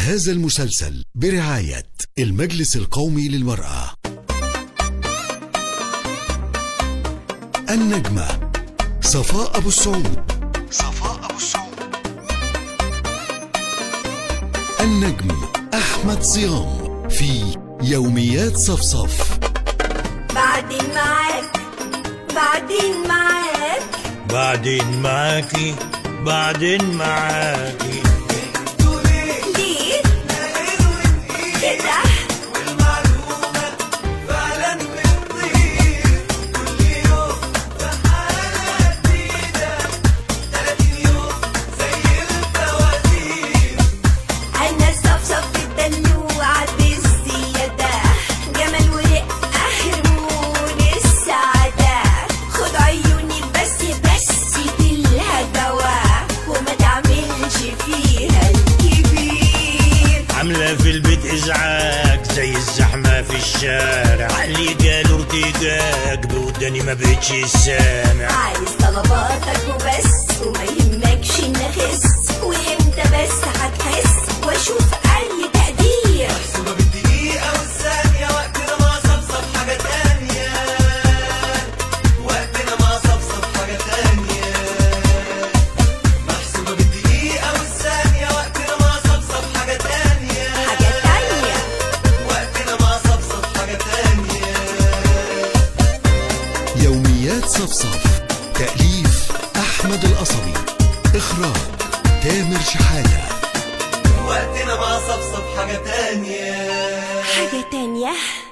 هذا المسلسل برعاية المجلس القومي للمرأة النجمة صفاء أبو السعود صفاء أبو السعود النجم أحمد صيام في يوميات صفصف بعدين معاك بعدين معاك بعدين معاكي بعدين معاكي ليه كده أنا صفصف الدلوعة بالزيادة جمال ورقة هرمون السعادة خد عيوني بس بس بالهدوى وما تعملش فيها الكبير عاملة في البيت إزعاج زي الزحمة في الشارع اللي جاله ارتجاج بوداني ما بقتش سامع عايز طلباتك وبس وما يهمكش إن أخس وإمتى بس هتحس وأشوف أي تقدير محسوبة بالدقيقة والثانية وقتنا ما صفصف حاجة تانية وقتنا ما صفصف حاجة تانية محسوبة بالدقيقة والثانية وقتنا ما صفصف حاجة تانية حاجة تانية وقتنا ما صفصف حاجة تانية يوميات صفصف تأليف أحمد القصبي إخراج تامر شحاتة وقتنا ما صفصف حاجة تانية حاجة تانية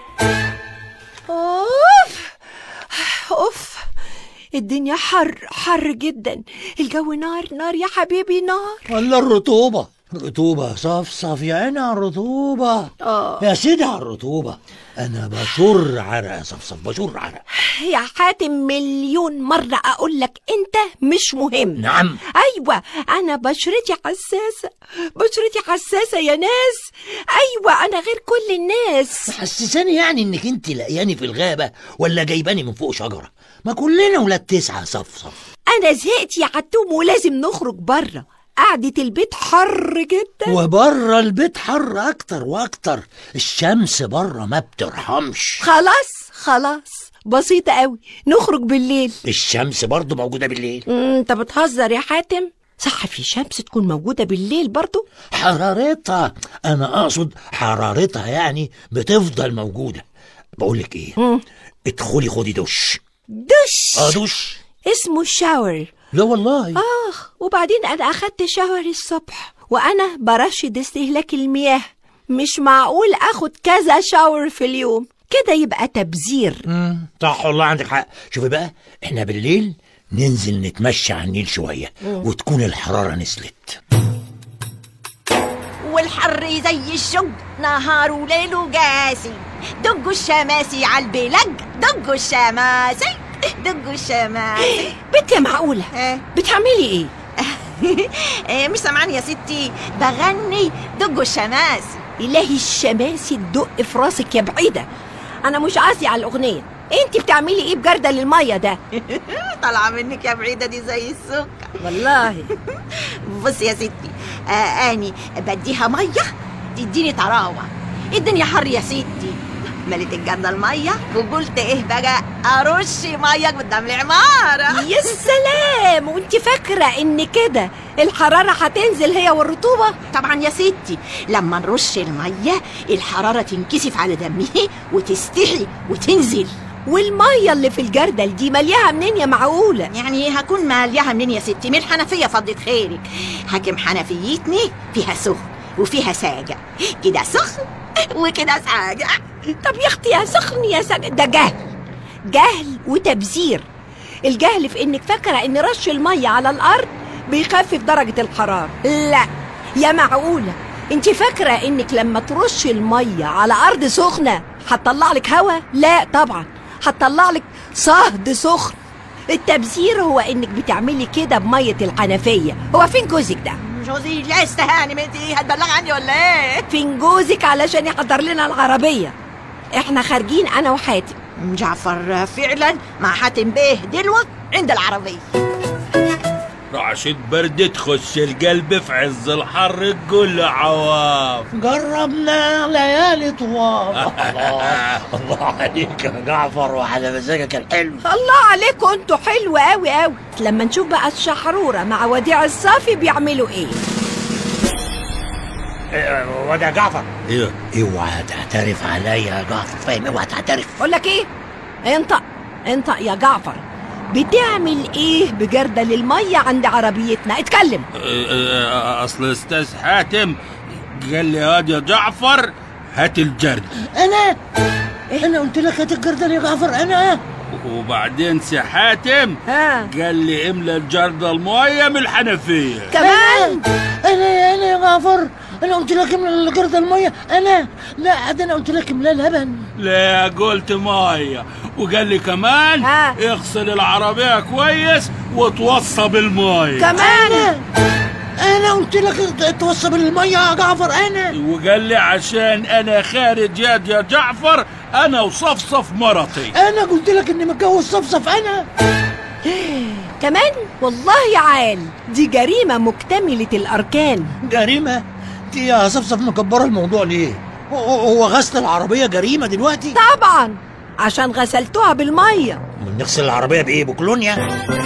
اوف اوف الدنيا حر حر جدا الجو نار نار يا حبيبي نار ولا الرطوبة رطوبة صفصف يا عيني على الرطوبة آه. يا سيدي على الرطوبة أنا بشر عرق يا صفصف بشر عرق يا حاتم مليون مرة أقول لك أنت مش مهم نعم أيوة أنا بشرتي حساسة بشرتي حساسة يا ناس أيوة أنا غير كل الناس حسساني يعني انك انت لاقياني في الغابة ولا جايباني من فوق شجرة ما كلنا ولاد تسعة صفصف أنا زهقت يا عتوم ولازم نخرج بره قعدة البيت حر جدا وبره البيت حر اكتر واكتر الشمس بره ما بترحمش خلاص خلاص بسيطة قوي نخرج بالليل الشمس برضو موجودة بالليل مم، انت بتهزر يا حاتم صح في شمس تكون موجودة بالليل برضو حرارتها انا اقصد حرارتها يعني بتفضل موجودة بقولك ايه ادخلي خدي دش دش اه دش اسمه الشاور لا والله آه وبعدين أنا أخدت شاور الصبح وأنا برشد استهلاك المياه مش معقول أخد كذا شاور في اليوم كده يبقى تبذير مم، صح والله عندك حق شوفي بقى احنا بالليل ننزل نتمشى على النيل شوية وتكون الحرارة نزلت والحر زي الشج نهار وليل قاسي دقوا الشماسي على البلج دقوا الشماسي دقوا الشماسي بنت يا معقولة آه. بتعملي إيه؟ آه، مش سامعاني يا ستي بغني دقوا الشماسي إلهي الشماسي تدق في راسك يا بعيدة أنا مش قصدي على الأغنية أنت بتعملي إيه بجردل المية ده؟ طالعه منك يا بعيده دي زي السكر والله بص يا ستي آه اني بديها ميه تديني طراوه الدنيا حر يا ستي مليت الجنة المية وقلت ايه بقى ارش مية قدام العمارة يا سلام وانت فاكرة ان كده الحرارة هتنزل هي والرطوبة طبعا يا ستي لما نرش المية الحرارة تنكسف على دمه وتستحي وتنزل والمية اللي في الجردل دي ملياها منين يا معقولة يعني هكون ماليها منين يا ستي من الحنفية فضت خيرك حاكم حنفيتني فيها سخن وفيها ساجة كده سخن وكده ساجة طب يا اختي يا سخن يا سخن ده جهل جهل وتبذير الجهل في انك فاكرة ان رش المية على الارض بيخفف درجة الحرارة لا يا معقولة انت فاكرة انك لما ترش المية على ارض سخنة هتطلع لك هوا لا طبعا هتطلع لك صهد سخن التبذير هو انك بتعملي كده بمية الحنفية هو فين جوزك ده جوزي لا استهاني ما انت هتبلغ عني ولا ايه فين جوزك علشان يحضر لنا العربية احنا خارجين انا وحاتم جعفر فعلا مع حاتم بيه دلوقتي عند العربية رعشة برد تخش القلب في عز الحر تقول له عواف جربنا ليالي طوال الله الله عليك يا جعفر وعلى مزاجك الحلو الله عليكم انتوا حلو قوي قوي لما نشوف بقى الشحرورة مع وديع الصافي بيعملوا ايه وده جعفر ايوه اوعى تعترف عليا يا جعفر فاهم اوعى تعترف اقول لك ايه انطق انطق يا جعفر بتعمل ايه بجردل المية عند عربيتنا اتكلم اه، اه، اصل استاذ حاتم قال لي هاد يا جعفر هات الجرد انا انا قلت لك هات الجردل يا جعفر انا وبعدين سي حاتم ها قال لي املى الجرد المية من الحنفية كمان انا انا يا جعفر انا قلت لك املى الجردل الميه انا لا ده انا قلت لك املى لبن لا قلت مية وقال لي كمان ها. اغسل العربية كويس وتوصى بالمية كمان انا انا قلت لك توصى بالميه يا جعفر انا وقال لي عشان انا خارج ياد يا جعفر انا وصفصف مرتي انا قلت لك اني متجوز صفصف انا كمان والله يا عال دي جريمة مكتملة الأركان جريمه دي يا صفصف مكبره الموضوع ليه هو- هو غسل العربيه جريمه دلوقتي طبعا عشان غسلتوها بالمية نغسل العربيه بايه بكلونيا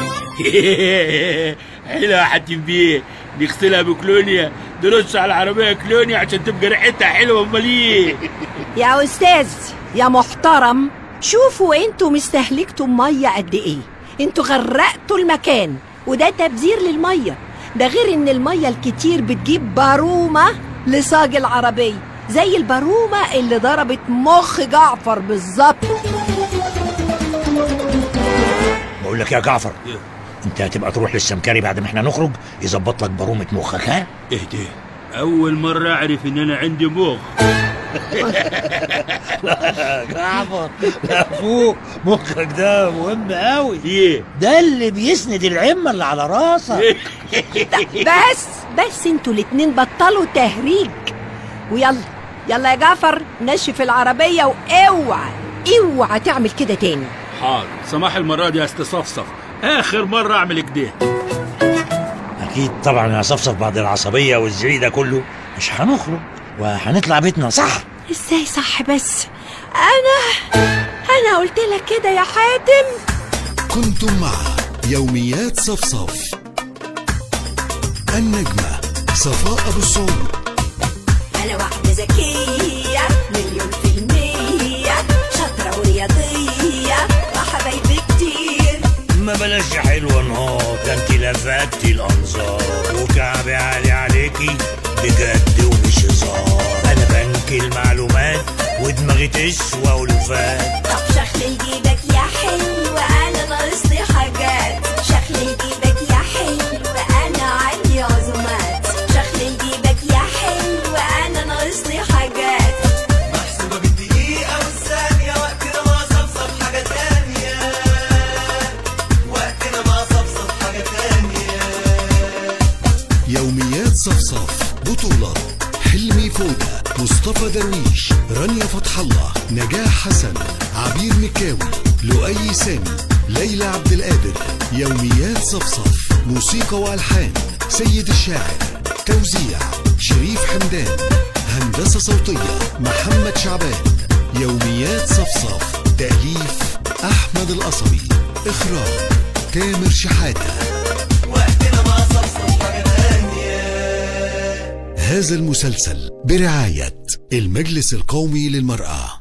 حلو يا حاتم بيه نغسلها بكلونيا نرش على العربية كلونيا عشان تبقى ريحتها حلوة امال ايه يا أستاذ يا محترم شوفوا انتوا مستهلكتوا مية قد ايه انتوا غرقتوا المكان وده تبذير للمية ده غير ان المية الكتير بتجيب بارومة لصاج العربية زي البارومة اللي ضربت مخ جعفر بالظبط بقول لك يا جعفر انت هتبقى تروح للسمكري بعد ما احنا نخرج يظبط لك بارومه مخك ها اهدي اول مرة اعرف ان انا عندي مخ جعفر لا فوق مخك ده مهم قوي ايه ده اللي بيسند العمه اللي على راسك بس بس انتوا الاتنين بطلوا تهريج ويلا يلا يا جعفر نشف العربية واوعى اوعى تعمل كده تاني حاضر سماح المرة دي استصفصف اخر مرة اعمل كده اكيد طبعا يا صفصف بعد العصبيه والزعيق ده كله مش هنخرج وهنطلع بيتنا صح ازاي صح بس انا انا قلت لك كده يا حاتم كنتم مع يوميات صفصف النجمة صفاء أبو الصوم أنا واحدة ذكية مليون في المية شاطرة ورياضية وحبايبي كتير ما بلاش يا حلوة نهار ده انت لفتي الانظار وكعبي عالي عليكي بجد ومش هزار انا بنك المعلومات ودماغي تسوى ولفات طب شخلي جيبك يا حلو أنا ناقصلي حاجات شخلي جيبك يا حلو أنا عندي عزومات شخلي جيبك يا حلو أنا ناقصلي حاجات محسوبة بالدقيقة والثانية وقتنا ما صفصف حاجة تانية وقتنا ما صفصف حاجة تانية يوميات صفصف بطولة حلمي فودة مصطفى درويش رانيا فتح الله نجاح حسن عبير مكاوي لؤي سامي ليلى عبد القادر يوميات صفصف موسيقى والحان سيد الشاعر توزيع شريف حمدان هندسة صوتية محمد شعبان يوميات صفصف تأليف أحمد القصبي إخراج تامر شحاتة وقتنا ما صفصف حاجة تانية هذا المسلسل برعاية المجلس القومي للمرأة